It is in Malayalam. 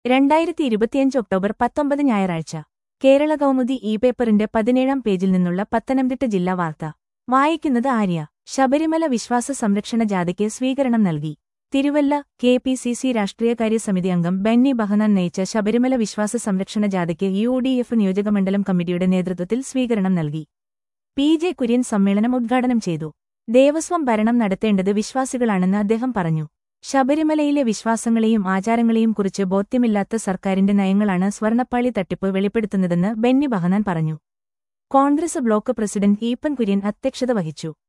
രണ്ടായിരത്തി ഇരുപത്തിയഞ്ച് ഒക്ടോബർ പത്തൊമ്പത് ഞായറാഴ്ച കേരള കൗമുദി ഇ പേപ്പറിന്റെ പതിനേഴാം പേജിൽ നിന്നുള്ള പത്തനംതിട്ട ജില്ലാ വാർത്ത വായിക്കുന്നത് ആര്യ ശബരിമല വിശ്വാസ സംരക്ഷണ ജാഥയ്ക്ക് സ്വീകരണം നൽകി Thiruvalla K P C C രാഷ്ട്രീയകാര്യ സമിതി അംഗം ബെന്നി ബഹനാൻ നയിച്ച ശബരിമല വിശ്വാസ സംരക്ഷണ ജാഥയ്ക്ക് യു ഡി എഫ് നിയോജകമണ്ഡലം കമ്മിറ്റിയുടെ നേതൃത്വത്തിൽ സ്വീകരണം നൽകി പി ജെ കുര്യൻ സമ്മേളനം ഉദ്ഘാടനം ചെയ്തു ദേവസ്വം ഭരണം നടത്തേണ്ടത് വിശ്വാസികളാണെന്ന് അദ്ദേഹം പറഞ്ഞു ശബരിമലയിലെ വിശ്വാസങ്ങളെയും ആചാരങ്ങളെയും കുറിച്ച് ബോധ്യമില്ലാത്ത സർക്കാരിന്റെ നയങ്ങളാണ് സ്വർണ്ണപ്പാളി തട്ടിപ്പ് വെളിപ്പെടുത്തുന്നതെന്ന് ബെന്നി ബഹനാൻ പറഞ്ഞു Congress block president Eapen Kurian അധ്യക്ഷത വഹിച്ചു